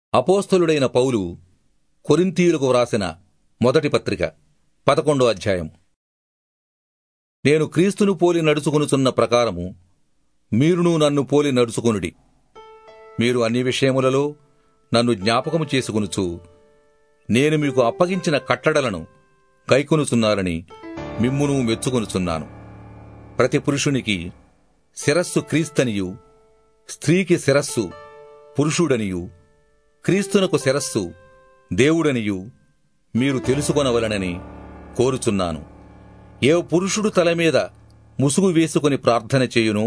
అపోస్తలుడైన పౌలు కొరింథీయులకు వ్రాసిన మొదటి పత్రిక పదకొండో అధ్యాయం నేను క్రీస్తును పోలి నడుచుకొనుచున్న ప్రకారము మీరును నన్ను పోలి నడుచుకొనుడి మీరు అన్ని విషయములలో నన్ను జ్ఞాపకము చేసుకొనుచు నేను మీకు అప్పగించిన కట్టడలను గైకొనుచున్నారని మిమ్మును మెచ్చుకొనుచున్నాను ప్రతి పురుషునికి శిరస్సు క్రీస్తనియు స్త్రీకి శిరస్సు పురుషుడనియు క్రీస్తునకు శిరస్సు దేవుడనియు మీరు తెలుసుకొనవలనని కోరుచున్నాను ఏ పురుషుడు తల మీద ముసుగు వేసుకుని ప్రార్థన చేయును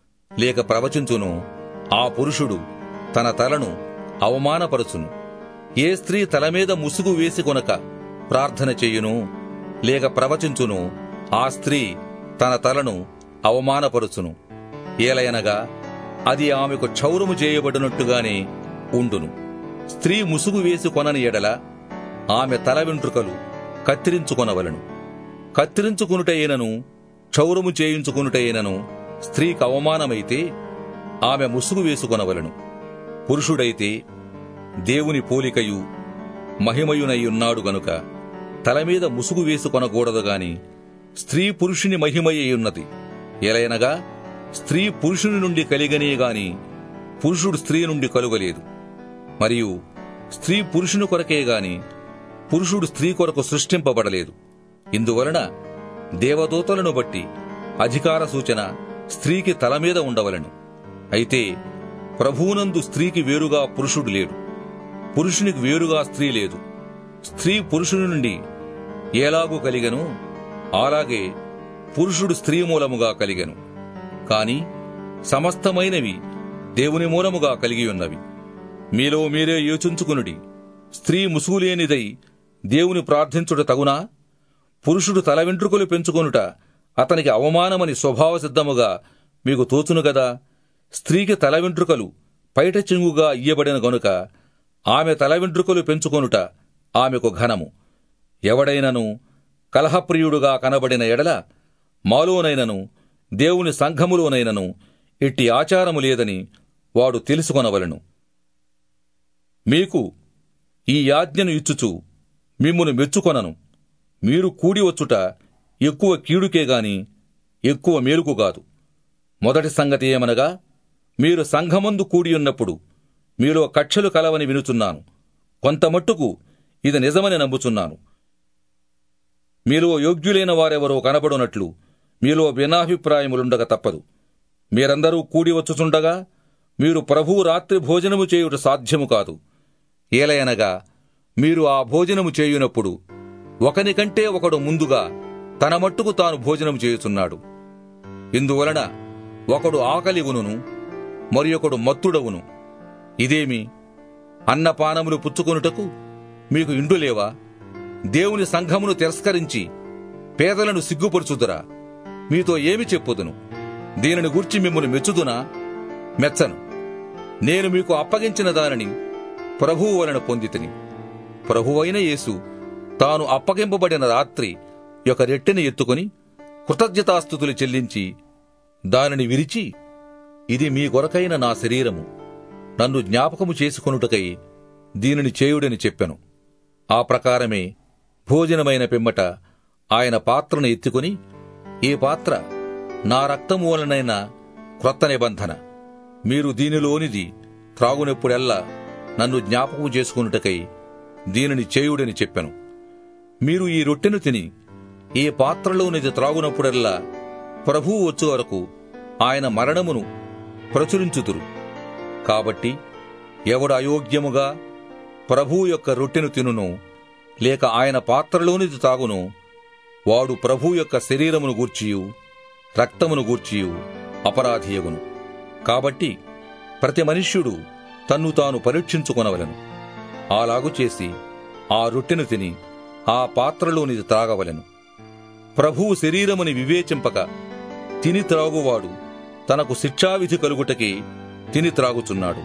లేక ప్రవచించును ఆ పురుషుడు తన తలను అవమానపరచును ఏ స్త్రీ తల మీద ముసుగు వేసుకొనక ప్రార్థన చేయును లేక ప్రవచించును ఆ స్త్రీ తన తలను అవమానపరుచును ఏలయనగా అది ఆమెకు క్షౌరము చేయబడినట్టుగానే ఉండును స్త్రీ ముసుగు వేసి కొనని ఎడల ఆమె తల వెంట్రుకలు కత్తిరించుకొనవలను కత్తిరించుకునుటైనను క్షౌరము చేయించుకునుటైనను స్త్రీకి అవమానమైతే ఆమె ముసుగు వేసుకొనవలను పురుషుడైతే దేవుని పోలికయు మహిమయునయ్యున్నాడు గనుక తలమీద ముసుగు వేసుకొనకూడదు గాని స్త్రీ పురుషుని మహిమయ్యున్నది ఎలయనగా స్త్రీ పురుషుని నుండి కలిగనే గాని పురుషుడు స్త్రీ నుండి కలుగలేదు మరియు స్త్రీ పురుషుని కొరకే గాని పురుషుడు స్త్రీ కొరకు సృష్టింపబడలేదు ఇందువలన దేవదూతలను బట్టి అధికార సూచన స్త్రీకి తల మీద ఉండవలను అయితే ప్రభువునందు స్త్రీకి వేరుగా పురుషుడు లేడు పురుషునికి వేరుగా స్త్రీ లేదు స్త్రీ పురుషుని నుండి ఎలాగూ కలిగను అలాగే పురుషుడు స్త్రీ మూలముగా కలిగను కాని సమస్తమైనవి దేవుని మూలముగా కలిగి ఉన్నవి మీలో మీరే యోచించుకునుడి స్త్రీ ముసుగులేనిదై దేవుని ప్రార్థించుట తగునా పురుషుడు తల వెంట్రుకలు పెంచుకొనుట అతనికి అవమానమని స్వభావ సిద్ధముగా మీకు తోచును గదా స్త్రీకి తల వెంట్రుకలు పైట చెంగుగా ఇయ్యబడిన గనుక ఆమె తల వెంట్రుకలు పెంచుకొనుట ఆమెకు ఘనము ఎవడైనను కలహప్రియుడుగా కనబడిన ఎడల మాలోనైనను దేవుని సంఘములోనైనను ఇట్టి ఆచారము లేదని వాడు తెలుసుకొనవలను మీకు ఈ యాజ్ఞను ఇచ్చుచు మిమ్మును మెచ్చుకొనను మీరు కూడి వచ్చుట ఎక్కువ కీడుకే గాని ఎక్కువ మేలుకు కాదు మొదటి సంగతి ఏమనగా మీరు సంఘమందు కూడియున్నప్పుడు మీలో కక్షలు కలవని వినుచున్నాను కొంతమట్టుకు ఇది నిజమని నమ్ముచున్నాను మీలో యోగ్యులైన వారెవరో కనబడునట్లు మీలో భిన్నాభిప్రాయములుండక తప్పదు మీరందరూ కూడి వచ్చుచుండగా మీరు ప్రభువు రాత్రి భోజనము చేయుట సాధ్యము కాదు ఏలయనగా మీరు ఆ భోజనము చేయునప్పుడు ఒకనికంటే ఒకడు ముందుగా తన మట్టుకు తాను భోజనము చేయుచున్నాడు ఇందువలన ఒకడు ఆకలిగును మరి ఒకడు మత్తుడవును ఇదేమి అన్నపానములు పుచ్చుకొనుటకు మీకు ఇండులేవా దేవుని సంఘమును తిరస్కరించి పేదలను సిగ్గుపరుచుదురా మీతో ఏమి చెప్పుదును దీనిని గూర్చి మిమ్మల్ని మెచ్చుదునా మెచ్చను నేను మీకు అప్పగించిన దానిని ప్రభువు వలన పొందితిని ప్రభువైన యేసు తాను అప్పగింపబడిన రాత్రి ఒక రెట్టెని ఎత్తుకుని కృతజ్ఞతాస్థుతులు చెల్లించి దానిని విరిచి ఇది మీ కొరకైన నా శరీరము నన్ను జ్ఞాపకము చేసుకొనుటకై దీనిని చేయుడని చెప్పెను ఆ ప్రకారమే భోజనమైన పిమ్మట ఆయన పాత్రను ఎత్తుకుని ఈ పాత్ర నా రక్తము వలనైన క్రొత్త నిబంధన మీరు దీనిలోనిది త్రాగునెప్పుడెల్లా నన్ను జ్ఞాపకం చేసుకున్నటకై దీనిని చేయుడని చెప్పెను మీరు ఈ రొట్టెను తిని ఈ పాత్రలోనిది త్రాగునప్పుడెల్లా ప్రభువు వచ్చు వరకు ఆయన మరణమును ప్రచురించుతురు కాబట్టి ఎవడు అయోగ్యముగా ప్రభువు యొక్క రొట్టెను తినును లేక ఆయన పాత్రలోనిది తాగును వాడు ప్రభు యొక్క శరీరమును గూర్చియు రక్తమును గూర్చియు అపరాధియగును కాబట్టి ప్రతి మనుష్యుడు తన్ను తాను పరీక్షించుకొనవలను అలాగు చేసి ఆ రొట్టెను తిని ఆ పాత్రలోనిది త్రాగవలెను ప్రభువు శరీరముని వివేచింపక తిని త్రాగువాడు తనకు శిక్షావిధి కలుగుటకే తిని త్రాగుచున్నాడు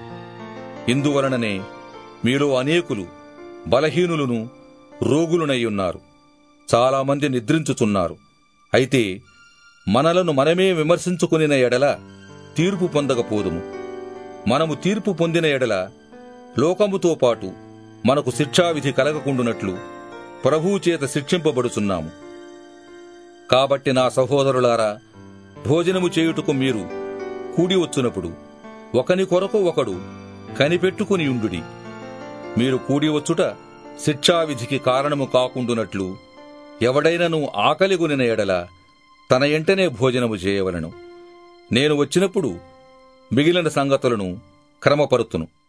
ఇందువలననే మీలో అనేకులు బలహీనులను రోగులునై ఉన్నారు చాలామంది నిద్రించుచున్నారు అయితే మనలను మనమే విమర్శించుకునిన ఎడల తీర్పు పొందకపోదుము మనము తీర్పు పొందిన ఎడల లోకముతో పాటు మనకు శిక్షావిధి కలగకుండునట్లు ప్రభువు చేత శిక్షింపబడుచున్నాము కాబట్టి నా సహోదరులారా భోజనము చేయుటకు మీరు కూడి వచ్చునప్పుడు ఒకని కొరకు ఒకడు కనిపెట్టుకుని ఉండుడి మీరు కూడి వచ్చుట శిక్షావిధికి కారణము కాకుండునట్లు ఎవడైనను ఆకలిగొనిన ఎడల తన ఎంటనే భోజనము చేయవలను నేను వచ్చినప్పుడు మిగిలిన సంగతులను క్రమపరుతును